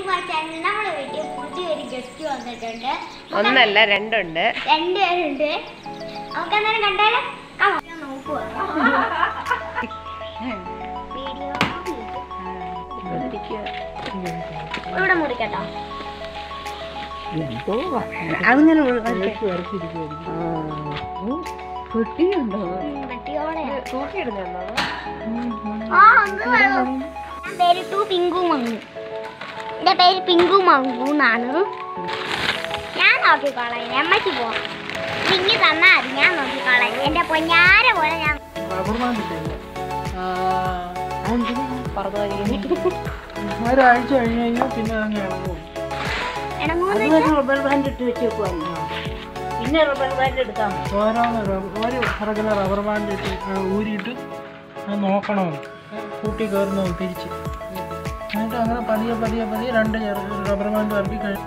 വാച്ചാൽ നമ്മുടെ വീട്ടിൽ പുതിയൊരു ഗസ്റ്റ് വന്നിട്ടുണ്ട് ഒന്നല്ല രണ്ടുണ്ട് രണ്ടുപേരുണ്ട് നമുക്ക് അന്നേരം കണ്ടാലോ കാണാം. ഞാൻ നോക്കുവാ വീഡിയോ ഇവിടെ മുറിക്കട്ടോ അങ്ങനെ വെട്ടിയോടെയാ തൂക്കിയിടുന്നോ ആ അങ്ക് വെള്ളം ഞാൻ പേര് ടു പിങ്കു മങ്ങു എന്റെ പേര് പിങ്കു മങ്കു എന്നാണ് ഞാൻ നോക്കിക്കോളാം ഇനി അമ്മയ്ക്ക് പോവാം ഇങ്ങ് തന്നാ മതി ഞാൻ നോക്കിക്കോളാം എന്റെ പൊന്നാര പോലെ ഞാൻ പറഞ്ഞു ഒരാഴ്ച കഴിഞ്ഞ് കഴിഞ്ഞാൽ പിന്നെ അങ്ങ് ഇറങ്ങും ഇണങ്ങൂന്ന് റബ്ബർ ബാൻഡ് ഇട്ട് വെച്ചേക്കുവാണ് പിന്നെ റബ്ബർ ബാൻഡ് എടുക്കാം ഓരോന്ന് റബ്ബ- ഒരു ഇറക്കുന്ന റബ്ബർ ബാൻഡ് ഇട്ട് ആ ഊരിയിട്ട് അത് നോക്കണമെന്ന് കൂട്ടി കയറുന്നത് തിരിച്ച് എന്നിട്ട് അങ്ങനെ പതിയെ പതിയെ പതിയെ രണ്ട് ചെറു- റബ്ബർ ബാൻഡ് ഇറക്കി കഴിഞ്ഞ്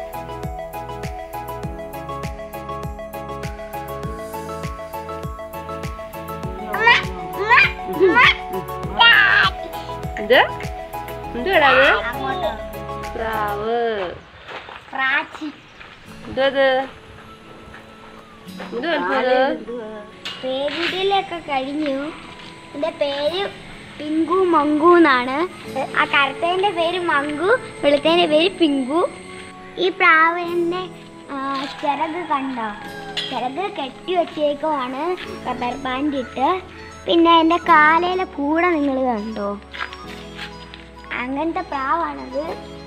ഇത് എന്തുവാടാ അത് അങ്ങോട്ട് പ്രാവ് പ്രാച്ചി എന്തത് എന്ത് വലുപ്പത് പേരിടലൊക്കെ കഴിഞ്ഞു എന്റെ പേര് പിങ്കു മങ്കു എന്നാണ് ആ കറുത്തതിന്റെ പേര് മങ്കു വെളുത്തതിന്റെ പേര് പിങ്കു ഈ പ്രാവിന്റെ ആ, ചിറക് കണ്ടോ ചിറക് കെട്ടി വെച്ചേക്കുവാണ് റബ്ബർ ബാൻഡ് ഇട്ട് പിന്നെ എൻ്റെ കാലയിലെ കൂട നിങ്ങൾ കണ്ടോ അങ്ങനത്തെ പ്രാവാണത്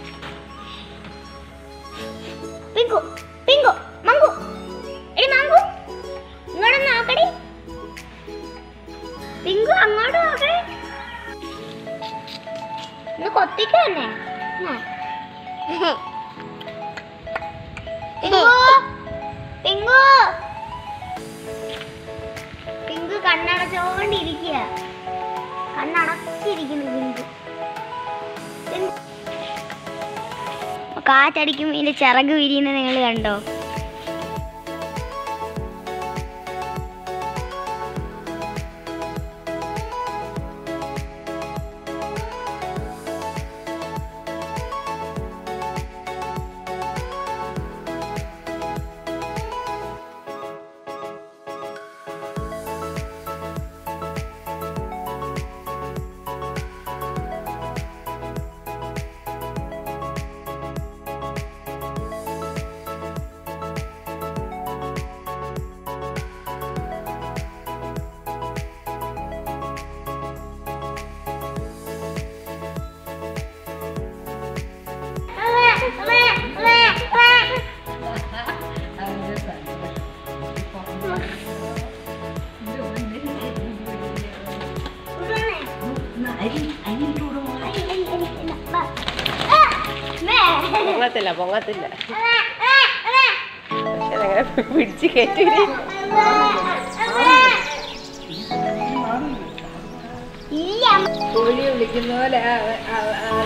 പിങ്കു പിങ്കു മങ്കു എടി മങ്കു ഇങ്ങോട്ട് നോക്കടി പിങ്കു അങ്ങോട്ട് നോക്കടി ഒന്ന് കൊത്തിക്ക തന്നെ പിങ്കു പിങ്കു പിങ്കു കണ്ണടച്ചോണ്ടിരിക്കുക കണ്ണടച്ചിരിക്കുന്നു പിങ്കു പിങ്കു. കാറ്റടിക്കുമ്പോൾ ഇതിന്റെ ചിറക് വിരിയുന്നത് നിങ്ങൾ കണ്ടോ അരി അരി ഇട്ട് കൊടുക്കും പൊങ്ങത്തില്ല പൊങ്ങത്തില്ല പക്ഷെ അതങ്ങനെ പിടിച്ച് കയറ്റി ഇല്ല കോഴി വിളിക്കുന്ന പോലെ